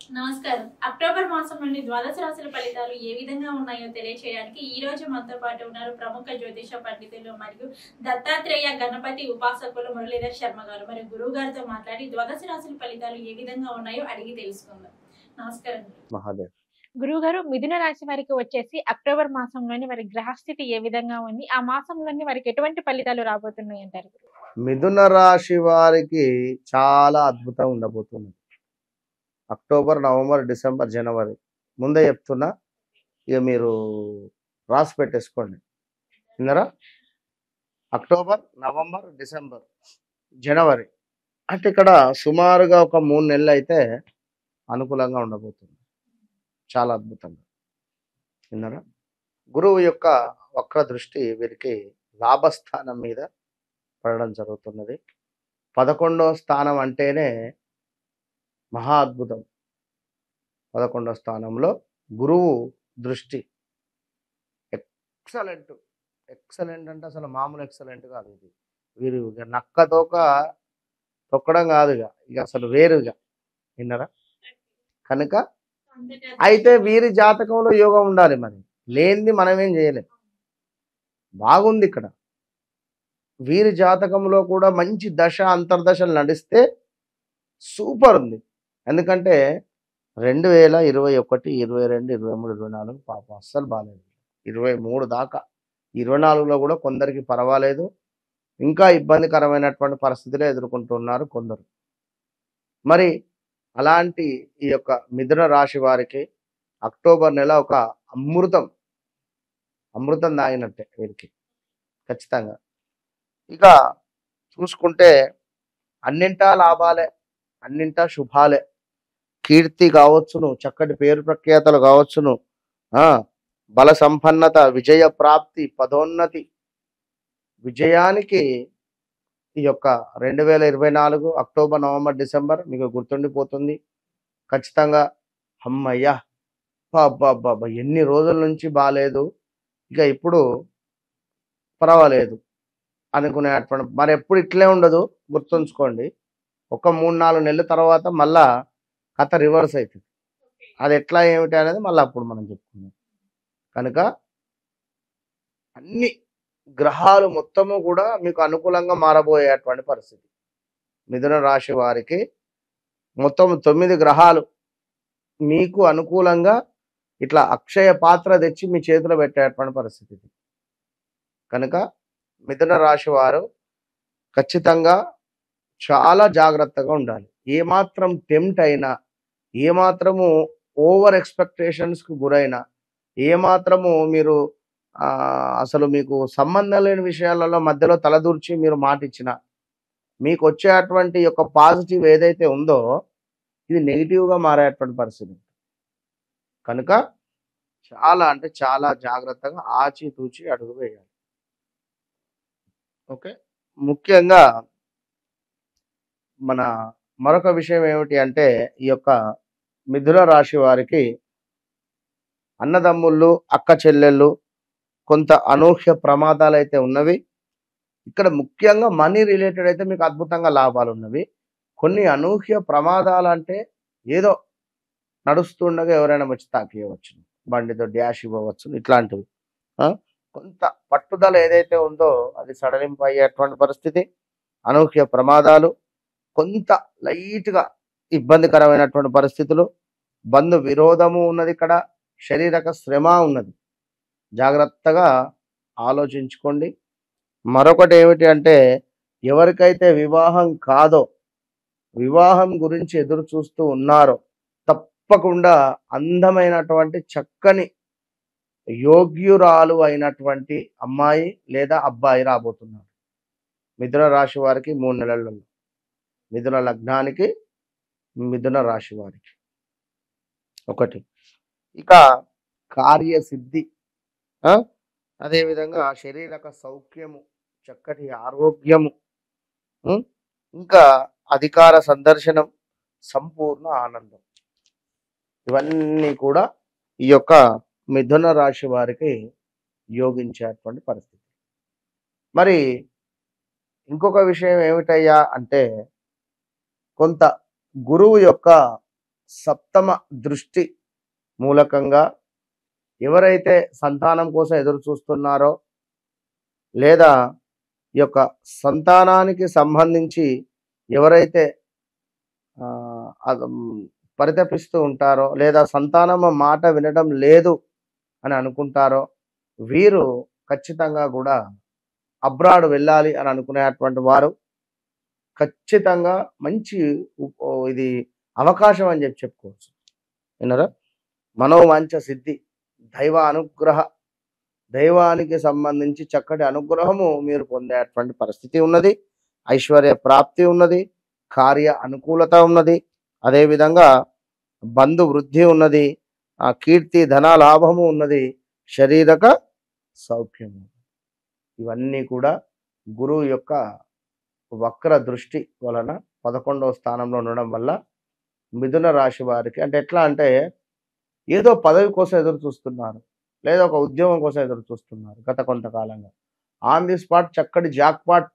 నమస్కారం అక్టోబర్ మాసం నుండి ద్వాదశ రాశుల ఫలితాలు ఏ విధంగా ఉన్నాయో తెలియచేయడానికి ఈ రోజు మనతో పాటు ఉన్నారు ప్రముఖ జ్యోతిష పండితులు మరియు దత్తాత్రేయ గణపతి ఉపాసకులు మురళీధర్ శర్మ గారు మరియు గురువు గారితో మాట్లాడి ద్వాదశ రాశుల ఫలితాలు ఏ విధంగా ఉన్నాయో అడిగి తెలుసుకుందాం నమస్కారం మహాదేవ్ గురువుగారు మిథున రాశి వారికి వచ్చేసి అక్టోబర్ మాసంలోని వారి గ్రహస్థితి ఏ విధంగా ఉంది ఆ మాసంలోని వారికి ఎటువంటి ఫలితాలు రాబోతున్నాయి అంటారు మిథున రాశి వారికి చాలా అద్భుతం ఉండబోతుంది అక్టోబర్ నవంబర్ డిసెంబర్ జనవరి ముందే చెప్తున్నా ఇక మీరు రాసి పెట్టేసుకోండి విన్నారా అక్టోబర్ నవంబర్ డిసెంబర్ జనవరి అంటే ఇక్కడ సుమారుగా ఒక మూడు నెలలు అయితే అనుకూలంగా ఉండబోతుంది చాలా అద్భుతంగా విన్నారా గురువు యొక్క వక్ర దృష్టి వీరికి లాభస్థానం మీద పడడం జరుగుతున్నది పదకొండవ స్థానం అంటేనే మహా అద్భుతం పదకొండవ స్థానంలో గురువు దృష్టి ఎక్సలెంట్ ఎక్సలెంట్ అంటే అసలు మామూలు ఎక్సలెంట్ కాదు ఇది వీరు ఇక నక్క తోక తొక్కడం కాదు ఇక ఇక అసలు వేరుగా విన్నరా కనుక అయితే వీరి జాతకంలో యోగం ఉండాలి మరి లేనిది మనమేం చేయలేం బాగుంది ఇక్కడ వీరి జాతకంలో కూడా మంచి దశ అంతర్దశలు నడిస్తే సూపర్ ఉంది ఎందుకంటే రెండు వేల ఇరవై ఒకటి ఇరవై రెండు ఇరవై మూడు ఇరవై నాలుగు పాపం అస్సలు బాగాలేదు ఇరవై మూడు దాకా ఇరవై నాలుగులో కూడా కొందరికి పర్వాలేదు ఇంకా ఇబ్బందికరమైనటువంటి పరిస్థితులే ఎదుర్కొంటున్నారు కొందరు మరి అలాంటి ఈ యొక్క మిథున రాశి వారికి అక్టోబర్ నెల ఒక అమృతం అమృతం తాగినట్టే వీరికి ఖచ్చితంగా ఇక చూసుకుంటే అన్నింటా లాభాలే అన్నింటా శుభాలే కీర్తి కావచ్చును చక్కటి పేరు ప్రఖ్యాతలు కావచ్చును ఆ బల సంపన్నత విజయ ప్రాప్తి పదోన్నతి విజయానికి ఈ యొక్క రెండు వేల ఇరవై నాలుగు అక్టోబర్ నవంబర్ డిసెంబర్ మీకు గుర్తుండిపోతుంది ఖచ్చితంగా అమ్మయ్యా బాబా ఎన్ని రోజుల నుంచి బాగాలేదు ఇక ఇప్పుడు పర్వాలేదు అనుకునేటువంటి మరి ఎప్పుడు ఇట్లే ఉండదు గుర్తుంచుకోండి ఒక మూడు నాలుగు నెలల తర్వాత మళ్ళా కథ రివర్స్ అవుతుంది అది ఎట్లా ఏమిటి అనేది మళ్ళీ అప్పుడు మనం చెప్పుకుందాం కనుక అన్ని గ్రహాలు మొత్తము కూడా మీకు అనుకూలంగా మారబోయేటువంటి పరిస్థితి మిథున రాశి వారికి మొత్తం తొమ్మిది గ్రహాలు మీకు అనుకూలంగా ఇట్లా అక్షయ పాత్ర తెచ్చి మీ చేతిలో పెట్టేటువంటి పరిస్థితి ఇది. కనుక మిథున రాశి వారు ఖచ్చితంగా చాలా జాగ్రత్తగా ఉండాలి ఏమాత్రం టెంప్ట్ అయినా ఏమాత్రము ఓవర్ ఎక్స్పెక్టేషన్స్కి గురైనా ఏమాత్రము మీరు ఆ, అసలు మీకు సంబంధం లేని విషయాలలో మధ్యలో తలదూర్చి మీరు మాట ఇచ్చిన మీకు వచ్చేటువంటి యొక్క పాజిటివ్ ఏదైతే ఉందో ఇది నెగిటివ్గా మారేటువంటి పరిస్థితి కనుక చాలా అంటే చాలా జాగ్రత్తగా ఆచితూచి అడుగు వేయాలి ఓకే ముఖ్యంగా మన మరొక విషయం ఏమిటి అంటే ఈ యొక్క మిథున రాశి వారికి అన్నదమ్ముళ్ళు అక్క చెల్లెళ్ళు కొంత అనూహ్య ప్రమాదాలు అయితే ఉన్నవి ఇక్కడ ముఖ్యంగా మనీ రిలేటెడ్ అయితే మీకు అద్భుతంగా లాభాలు ఉన్నవి కొన్ని అనూహ్య ప్రమాదాలు అంటే ఏదో నడుస్తుండగా ఎవరైనా వచ్చి తాకియవచ్చు బండితో డ్యాష్ ఇవ్వవచ్చు ఇట్లాంటివి ఆ? కొంత పట్టుదల ఏదైతే ఉందో అది సడలింపు అయ్యేటువంటి పరిస్థితి అనూహ్య ప్రమాదాలు కొంత లైట్గా ఇబ్బందికరమైనటువంటి పరిస్థితులు బంధు విరోధము ఉన్నది ఇక్కడ శారీరక శ్రమ ఉన్నది జాగ్రత్తగా ఆలోచించుకోండి మరొకటి ఏమిటి అంటే ఎవరికైతే వివాహం కాదో వివాహం గురించి ఎదురు చూస్తూ ఉన్నారో తప్పకుండా అందమైనటువంటి చక్కని యోగ్యురాలు అయినటువంటి అమ్మాయి లేదా అబ్బాయి రాబోతున్నారు మిథున రాశి వారికి మూడు నెలలలో మిథున లగ్నానికి మిథున రాశి వారికి ఒకటి ఇక కార్యసిద్ధి ఆ? అదేవిధంగా శారీరక సౌఖ్యము చక్కటి ఆరోగ్యము ఉం? ఇంకా అధికార సందర్శనం సంపూర్ణ ఆనందం ఇవన్నీ కూడా ఈ యొక్క మిథున రాశి వారికి యోగించేటువంటి పరిస్థితి మరి ఇంకొక విషయం ఏమిటయ్యా అంటే కొంత గురువు యొక్క సప్తమ దృష్టి మూలకంగా ఎవరైతే సంతానం కోసం ఎదురు చూస్తున్నారో లేదా ఈ యొక్క సంతానానికి సంబంధించి ఎవరైతే ఆ, అద- మ్, పరితపిస్తూ ఉంటారో లేదా సంతానం మాట వినడం లేదు అని అనుకుంటారో వీరు ఖచ్చితంగా కూడా అబ్రాడ్ వెళ్ళాలి అని అనుకునేటువంటి వారు ఖచ్చితంగా మంచి ఉ- ఓ ఇది అవకాశం అని చెప్పి చెప్పుకోవచ్చు విన్నారా మనోవాంఛ సిద్ధి దైవ అనుగ్రహ దైవానికి సంబంధించి చక్కటి అనుగ్రహము మీరు పొందేటువంటి పరిస్థితి ఉన్నది ఐశ్వర్య ప్రాప్తి ఉన్నది కార్య అనుకూలత ఉన్నది అదేవిధంగా బంధు వృద్ధి ఉన్నది ఆ కీర్తి ధన లాభము ఉన్నది శరీరక సౌఖ్యము ఇవన్నీ కూడా గురువు యొక్క వక్ర దృష్టి వలన పదకొండవ స్థానంలో ఉండడం వల్ల మిథున రాశి వారికి అంటే ఎట్లా అంటే ఏదో పదవి కోసం ఎదురు చూస్తున్నారు లేదా ఒక ఉద్యోగం కోసం ఎదురు చూస్తున్నారు గత కొంతకాలంగా ఆన్ ది స్పాట్ చక్కటి జాక్పాట్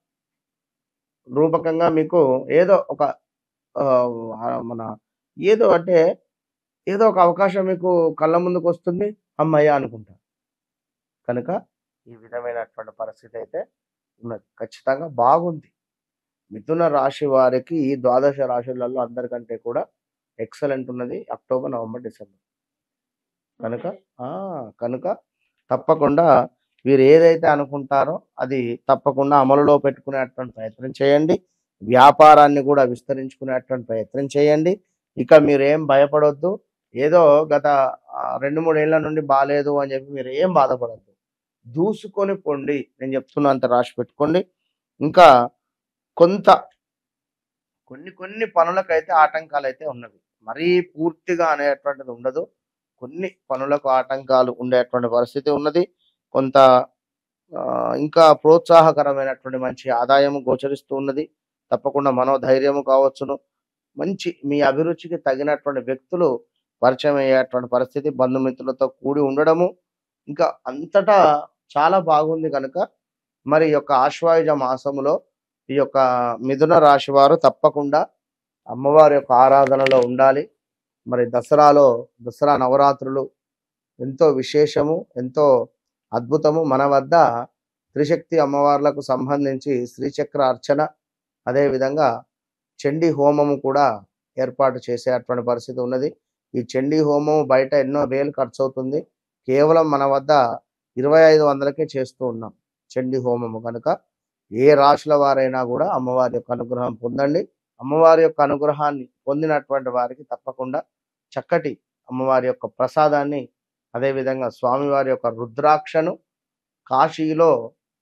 రూపకంగా మీకు ఏదో ఒక ఆ, మన ఏదో అంటే ఏదో ఒక అవకాశం మీకు కళ్ళ ముందుకు వస్తుంది అమ్మయ్య అనుకుంటారు కనుక ఈ విధమైనటువంటి పరిస్థితి అయితే ఉన్నది ఖచ్చితంగా బాగుంది మిథున రాశి వారికి ఈ ద్వాదశ రాశులలో అందరికంటే కూడా ఎక్సలెంట్ ఉన్నది అక్టోబర్ నవంబర్ డిసెంబర్ కనుక ఆ కనుక తప్పకుండా వీరు ఏదైతే అనుకుంటారో అది తప్పకుండా అమలులో పెట్టుకునేటువంటి ప్రయత్నం చేయండి వ్యాపారాన్ని కూడా విస్తరించుకునేటువంటి ప్రయత్నం చేయండి ఇక మీరు ఏం భయపడొద్దు ఏదో గత ఆ, రెండు మూడేళ్ల నుండి బాగాలేదు అని చెప్పి మీరు ఏం బాధపడద్దు దూసుకొని పొండి నేను చెప్తున్నంత రాసి పెట్టుకోండి ఇంకా కొంత కొన్ని కొన్ని పనులకైతే ఆటంకాలు అయితే ఉన్నవి మరీ పూర్తిగా అనేటువంటిది ఉండదు కొన్ని పనులకు ఆటంకాలు ఉండేటువంటి పరిస్థితి ఉన్నది కొంత ఆ, ఇంకా ప్రోత్సాహకరమైనటువంటి మంచి ఆదాయం గోచరిస్తూ ఉన్నది తప్పకుండా మనోధైర్యము కావచ్చును మంచి మీ అభిరుచికి తగినటువంటి వ్యక్తులు పరిచయం అయ్యేటువంటి పరిస్థితి బంధుమిత్రులతో కూడి ఉండడము ఇంకా అంతటా చాలా బాగుంది కనుక మరి ఈ యొక్క ఆశ్వాయుజ మాసములో ఈ యొక్క మిథున రాశి వారు తప్పకుండా అమ్మవారి యొక్క ఆరాధనలో ఉండాలి మరి దసరాలో దసరా నవరాత్రులు ఎంతో విశేషము ఎంతో అద్భుతము మన వద్ద త్రిశక్తి అమ్మవార్లకు సంబంధించి శ్రీచక్ర అర్చన అదేవిధంగా చండీ హోమము కూడా ఏర్పాటు చేసేటువంటి పరిస్థితి ఉన్నది ఈ చండీ హోమం బయట ఎన్నో వేలు ఖర్చు అవుతుంది కేవలం మన వద్ద ఇరవై ఐదు వందలకే చేస్తూ ఉన్నాం చండీ హోమము కనుక ఏ రాశుల వారైనా కూడా అమ్మవారి యొక్క అనుగ్రహం పొందండి అమ్మవారి యొక్క అనుగ్రహాన్ని పొందినటువంటి వారికి తప్పకుండా చక్కటి అమ్మవారి యొక్క ప్రసాదాన్ని అదేవిధంగా స్వామివారి యొక్క రుద్రాక్షను కాశీలో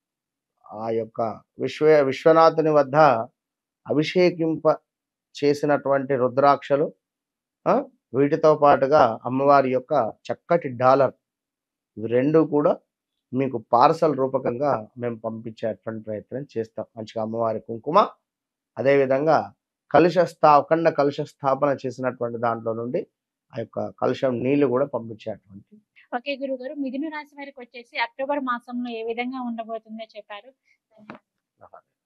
ఆ యొక్క విశ్వ విశ్వనాథుని వద్ద అభిషేకింప చేసినటువంటి రుద్రాక్షలు ఆ, వీటితో పాటుగా అమ్మవారి యొక్క చక్కటి డాలర్ ఇవి రెండు కూడా మీకు పార్సల్ రూపకంగా మేము పంపించేటువంటి ప్రయత్నం చేస్తాం మంచిగా అమ్మవారి కుంకుమ అదేవిధంగా కలుష స్థా అఖండ కలుష స్థాపన చేసినటువంటి దాంట్లో నుండి ఆ యొక్క కలుషం నీళ్లు కూడా పంపించేటువంటి ఓకే గురువు గారు మిథున రాశి వారికి వచ్చేసి అక్టోబర్ మాసంలో ఏ విధంగా ఉండబోతుందో చెప్పారు నమస్తే.